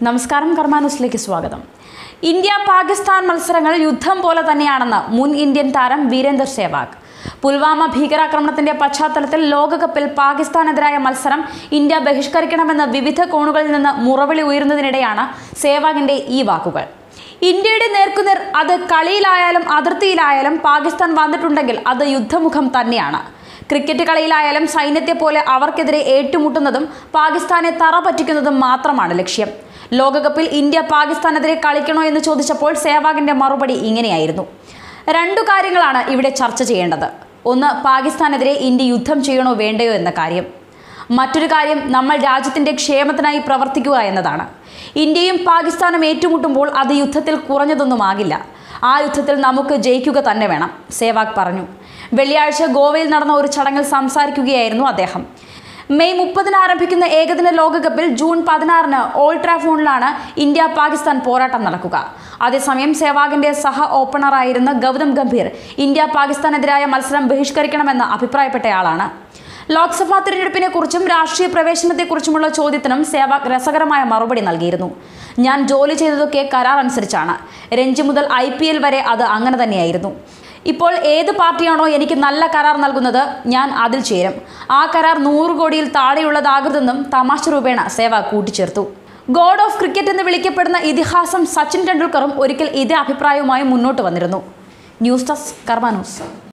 നമസ്കാരം കർമാന്യൂസിലേക്ക് സ്വാഗതം ഇന്ത്യ പാകിസ്ഥാൻ മത്സരങ്ങൾ യുദ്ധം പോലെ തന്നെയാണെന്ന് മുൻ ഇന്ത്യൻ താരം വീരേന്ദർ സേവാഗ് പുൽവാമ ഭീകരാക്രമണത്തിന്റെ പശ്ചാത്തലത്തിൽ ലോകകപ്പിൽ പാകിസ്ഥാനെതിരായ മത്സരം ഇന്ത്യ ബഹിഷ്കരിക്കണമെന്ന് വിവിധ കോണുകളിൽ നിന്ന് മുറവിളി ഉയരുന്നതിനിടെയാണ് സേവാഗിന്റെ ഈ വാക്കുകൾ ഇന്ത്യയുടെ നേർക്കുനേർ അത് കളിയിലായാലും അതിർത്തിയിലായാലും പാകിസ്ഥാൻ വന്നിട്ടുണ്ടെങ്കിൽ അത് യുദ്ധമുഖം തന്നെയാണ് ക്രിക്കറ്റ് കളിയിലായാലും സൈന്യത്തെ പോലെ അവർക്കെതിരെ ഏറ്റുമുട്ടുന്നതും പാകിസ്ഥാനെ തറ പറ്റിക്കുന്നതും മാത്രമാണ് ലക്ഷ്യം ലോകകപ്പിൽ ഇന്ത്യ പാകിസ്ഥാനെതിരെ കളിക്കണോ എന്ന് ചോദിച്ചപ്പോൾ സേവാഗിന്റെ മറുപടി ഇങ്ങനെയായിരുന്നു രണ്ടു കാര്യങ്ങളാണ് ഇവിടെ ചർച്ച ചെയ്യേണ്ടത് ഒന്ന് പാകിസ്ഥാനെതിരെ ഇന്ത്യ യുദ്ധം ചെയ്യണോ വേണ്ടയോ എന്ന കാര്യം മറ്റൊരു കാര്യം നമ്മൾ രാജ്യത്തിന്റെ ക്ഷേമത്തിനായി പ്രവർത്തിക്കുക എന്നതാണ് ഇന്ത്യയും പാകിസ്ഥാനും ഏറ്റുമുട്ടുമ്പോൾ അത് യുദ്ധത്തിൽ കുറഞ്ഞതൊന്നുമാകില്ല ആ യുദ്ധത്തിൽ നമുക്ക് ജയിക്കുക തന്നെ വേണം സേവാഗ് പറഞ്ഞു വെള്ളിയാഴ്ച ഗോവയിൽ നടന്ന ഒരു ചടങ്ങിൽ സംസാരിക്കുകയായിരുന്നു അദ്ദേഹം മെയ് മുപ്പതിന് ആരംഭിക്കുന്ന ഏകദിന ലോകകപ്പിൽ ജൂൺ പതിനാറിന് ഓൾഡ് ട്രാഫോണിലാണ് ഇന്ത്യ പാകിസ്ഥാൻ പോരാട്ടം നടക്കുക അതേസമയം സേവാഗിന്റെ സഹ ഓപ്പണറായിരുന്ന ഗൗതം ഗംഭീർ ഇന്ത്യ പാകിസ്ഥാനെതിരായ മത്സരം ബഹിഷ്കരിക്കണമെന്ന് അഭിപ്രായപ്പെട്ടയാളാണ് ലോക്സഭാ തിരഞ്ഞെടുപ്പിനെ കുറിച്ചും രാഷ്ട്രീയ പ്രവേശനത്തെക്കുറിച്ചുമുള്ള ചോദ്യത്തിനും സേവാഗ് രസകരമായ മറുപടി നൽകിയിരുന്നു ഞാൻ ജോലി ചെയ്തതൊക്കെ കരാർ അനുസരിച്ചാണ് രഞ്ജി മുതൽ ഐ വരെ അത് അങ്ങനെ തന്നെയായിരുന്നു ഇപ്പോൾ ഏത് പാർട്ടിയാണോ എനിക്ക് നല്ല കരാർ നൽകുന്നത് ഞാൻ അതിൽ ചേരും ആ കരാർ നൂറ് കോടിയിൽ താഴെയുള്ളതാകരുതെന്നും തമാശ രൂപേണ സേവാഗ് കൂട്ടിച്ചേർത്തു ഗോഡ് ഓഫ് ക്രിക്കറ്റ് എന്ന് വിളിക്കപ്പെടുന്ന ഇതിഹാസം സച്ചിൻ ടെണ്ടുൽക്കറും ഒരിക്കൽ ഇതേ അഭിപ്രായവുമായി മുന്നോട്ട് വന്നിരുന്നു ന്യൂസ് ഡെസ്ക് കർമാ ന്യൂസ്